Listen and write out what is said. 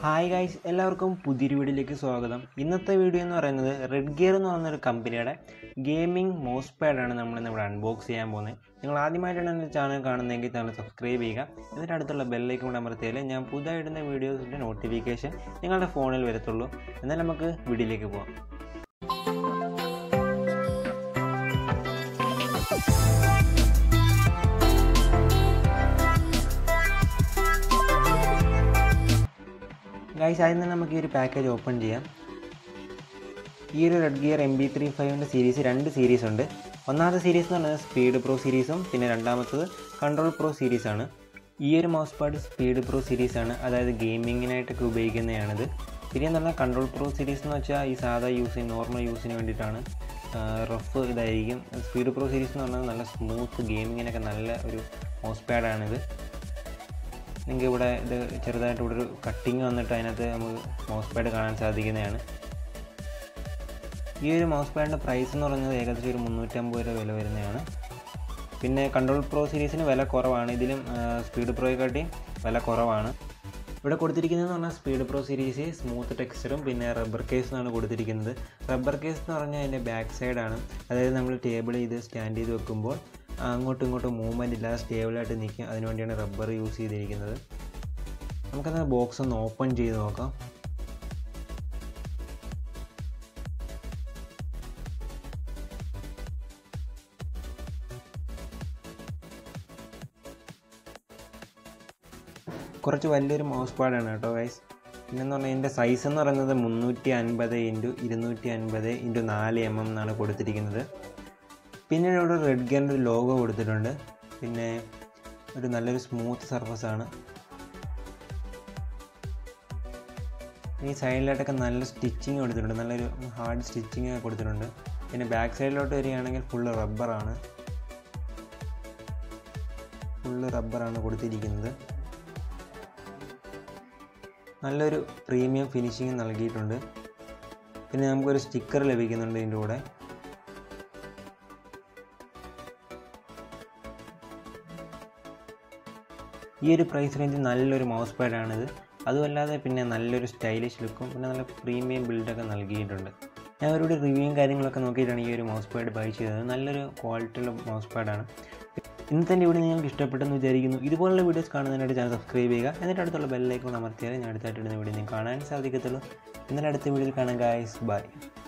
hi guys എല്ലാവർക്കും പുതിയൊരു വീഡിയോയിലേക്ക് സ്വാഗതം ഇന്നത്തെ വീഡിയോ എന്ന് പറയുന്നത് റെഡ് ഗിയർ എന്ന് പറയുന്നൊരു കമ്പനിയുടെ ഗെയിമിംഗ് മൗസ് പാഡാണ് നമ്മൾ ഇന്ന് ഇവിടെ അൺബോക്സ് ചെയ്യാൻ പോകുന്നത് നിങ്ങൾ ആദ്യമായിട്ടാണ് എൻ്റെ ചാനൽ കാണുന്നതെങ്കിൽ ചാനൽ സബ്സ്ക്രൈബ് ചെയ്യുക എന്നിട്ട് അടുത്തുള്ള ബെല്ലേക്ക് കൂടെ അമർത്തിയാൽ ഞാൻ പുതുതായിടുന്ന വീഡിയോസിൻ്റെ നോട്ടിഫിക്കേഷൻ നിങ്ങളുടെ ഫോണിൽ വരത്തുള്ളൂ എന്നാൽ നമുക്ക് വീഡിയോയിലേക്ക് പോകാം ഗൈസ് ആദ്യം തന്നെ നമുക്ക് ഈ ഒരു പാക്കേജ് ഓപ്പൺ ചെയ്യാം ഈ ഒരു Redgear M B three ഫൈവിൻ്റെ സീരീസ് രണ്ട് സീരീസ് ഉണ്ട് ഒന്നാമത്തെ സീരീസ് എന്ന് പറയുന്നത് സ്പീഡ് പ്രോ സീരീസും പിന്നെ രണ്ടാമത്തത് കൺട്രോൾ പ്രോ സീരീസാണ് ഈ ഒരു മൗസ് പാഡ് സ്പീഡ് പ്രോ സീരീസാണ് അതായത് ഗെയിമിങ്ങിനായിട്ടൊക്കെ ഉപയോഗിക്കുന്നതാണിത് പിന്നെ എന്ന് പറഞ്ഞാൽ കൺട്രോൾ പ്രോ സീരീസ് എന്ന് വെച്ചാൽ ഈ സാധാ യൂസിന് നോർമൽ യൂസിന് വേണ്ടിയിട്ടാണ് റഫ് ഇതായിരിക്കും സ്പീഡ് പ്രോ സീരീസ് എന്ന് പറഞ്ഞാൽ നല്ല സ്മൂത്ത് ഗെയിമിങ്ങിനൊക്കെ നല്ല ഒരു മൗസ് പാഡാണിത് നിങ്ങൾക്ക് ഇവിടെ ഇത് ചെറുതായിട്ട് ഇവിടെ ഒരു കട്ടിങ് വന്നിട്ട് അതിനകത്ത് നമുക്ക് മൗസ് പാഡ് കാണാൻ സാധിക്കുന്നതാണ് ഈ ഒരു മൗസ് പാഡിൻ്റെ പ്രൈസ് എന്ന് പറയുന്നത് ഏകദേശം ഒരു മുന്നൂറ്റമ്പത് രൂപ വില വരുന്നതാണ് പിന്നെ കൺട്രോൾ പ്രോ സീരീസിന് വില കുറവാണ് ഇതിലും സ്പീഡ് പ്രോയെക്കാട്ടിയും വില കുറവാണ് ഇവിടെ കൊടുത്തിരിക്കുന്നതെന്ന് പറഞ്ഞാൽ സ്പീഡ് പ്രോ സീരീസ് സ്മൂത്ത് ടെക്സ്ചറും പിന്നെ റബ്ബർ കേസ് എന്നാണ് കൊടുത്തിരിക്കുന്നത് റബ്ബർ കേസ് എന്ന് പറഞ്ഞാൽ അതിൻ്റെ ബാക്ക് സൈഡാണ് അതായത് നമ്മൾ ടേബിൾ ചെയ്ത് സ്റ്റാൻഡ് ചെയ്ത് വെക്കുമ്പോൾ അങ്ങോട്ടും ഇങ്ങോട്ടും മൂവ്മെൻറ്റ് ഇല്ലാതെ സ്റ്റേബിളായിട്ട് നിൽക്കും അതിനുവേണ്ടിയാണ് റബ്ബർ യൂസ് ചെയ്തിരിക്കുന്നത് നമുക്കത് ബോക്സ് ഒന്ന് ഓപ്പൺ ചെയ്ത് നോക്കാം കുറച്ച് വലിയൊരു മൗസ് പാഡാണ് കേട്ടോ ഗൈസ് പിന്നെന്ന് പറഞ്ഞാൽ ഇതിൻ്റെ സൈസ് എന്ന് പറയുന്നത് മുന്നൂറ്റി അൻപത് ഇൻറ്റു ഇരുന്നൂറ്റി അൻപത് ഇൻറ്റു നാല് എം എം എന്നാണ് കൊടുത്തിരിക്കുന്നത് പിന്നെ ഇവിടെ റെഡ് ഗിയറിൻ്റെ ഒരു ലോഗോ കൊടുത്തിട്ടുണ്ട് പിന്നെ ഒരു നല്ലൊരു സ്മൂത്ത് സർഫസ് ആണ് ഈ സൈഡിലായിട്ടൊക്കെ നല്ല സ്റ്റിച്ചിങ് കൊടുത്തിട്ടുണ്ട് നല്ലൊരു ഹാർഡ് സ്റ്റിച്ചിങ് ഒക്കെ കൊടുത്തിട്ടുണ്ട് പിന്നെ ബാക്ക് സൈഡിലോട്ട് വരികയാണെങ്കിൽ ഫുള്ള് റബ്ബറാണ് ഫുള്ള് റബ്ബറാണ് കൊടുത്തിരിക്കുന്നത് നല്ലൊരു പ്രീമിയം ഫിനിഷിങ് നൽകിയിട്ടുണ്ട് പിന്നെ നമുക്കൊരു സ്റ്റിക്കർ ലഭിക്കുന്നുണ്ട് ഇതിൻ്റെ കൂടെ ഈ ഒരു പ്രൈസ് റേഞ്ച് നല്ലൊരു മൗസ് പാഡാണിത് അതുമല്ലാതെ പിന്നെ നല്ലൊരു സ്റ്റൈലിഷ് ലുക്കും പിന്നെ നല്ല പ്രീമിയം ബിൽഡൊക്കെ നൽകിയിട്ടുണ്ട് ഞാൻ അവരുടെ റിവ്യൂയും കാര്യങ്ങളൊക്കെ നോക്കിയിട്ടാണ് ഈ ഒരു മൗസ് പാഡ് ബൈ ചെയ്തത് നല്ലൊരു ക്വാളിറ്റിയുള്ള മൗസ് പാഡാണ് ഇന്നത്തെ എൻ്റെ വീഡിയോ നിങ്ങൾക്ക് ഇഷ്ടപ്പെട്ടെന്ന് വിചാരിക്കുന്നു ഇതുപോലുള്ള വീഡിയോസ് കാണുന്നതിനായിട്ട് ചാനൽ സബ്സ്ക്രൈബ് ചെയ്യുക എന്നിട്ട് അടുത്തുള്ള ബെല്ലൈക്കോൺ അമർത്തിയാൽ ഞാൻ അടുത്തായിട്ട് ഇടുന്ന വീഡിയോ നിങ്ങൾക്ക് കാണാൻ സാധിക്കത്തുള്ളൂ എന്നിട്ട് അടുത്ത വീഡിയോയിൽ കാണാം ഗായ്സ് ബൈ